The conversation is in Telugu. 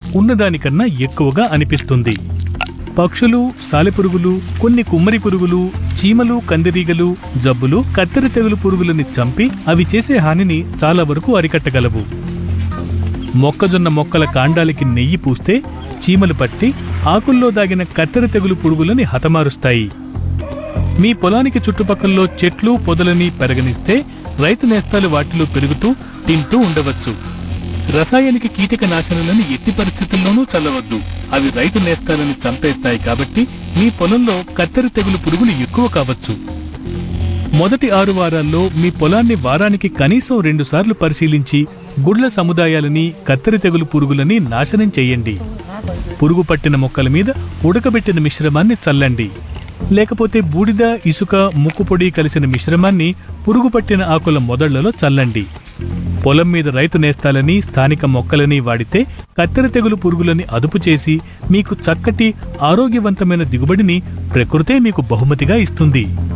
ఉన్నదానికన్నా ఎక్కువగా అనిపిస్తుంది పక్షులు సాలెపురుగులు కొన్ని కుమ్మరి పురుగులు చీమలు కందిరీగలు జబ్బులు కత్తెర తెగులు పురుగులని చంపి అవి చేసే హానిని చాలా వరకు అరికట్టగలవు మొక్కజొన్న మొక్కల కాండాలకి నెయ్యి పూస్తే చీమలు పట్టి ఆకుల్లో దాగిన కత్తెర తెగులు పురుగులని హతమారుస్తాయి మీ పొలానికి చుట్టుపక్కల్లో చెట్లు పొదలని పెరగనిస్తే రైతు నేస్తాలు వాటిలో పెరుగుతూ తింటూ ఉండవచ్చు రసాయనిక కీటక నాశనాలను ఎట్టి పరిస్థితుల్లోనూ చల్లవద్దు అవి రైతు నేస్తాలను చంపేస్తాయి కాబట్టి మీ పొలంలో కత్తెర తెగులు పురుగులు ఎక్కువ కావచ్చు మొదటి ఆరు వారాల్లో మీ పొలాన్ని వారానికి కనీసం రెండుసార్లు పరిశీలించి గుడ్ల సముదాయాలని కత్తెర తెగులు పురుగులని నాశనం చేయండి పురుగు పట్టిన మొక్కల మీద ఉడకబెట్టిన మిశ్రమాన్ని చల్లండి లేకపోతే బూడిద ఇసుక ముక్కుపొడి కలిసిన మిశ్రమాన్ని పురుగు పట్టిన ఆకుల మొదళ్లలో చల్లండి పొలం మీద రైతు నేస్తాలని స్థానిక మొక్కలని వాడితే కత్తెర తెగులు పురుగులని అదుపు చేసి మీకు చక్కటి ఆరోగ్యవంతమైన దిగుబడిని ప్రకృతే మీకు బహుమతిగా ఇస్తుంది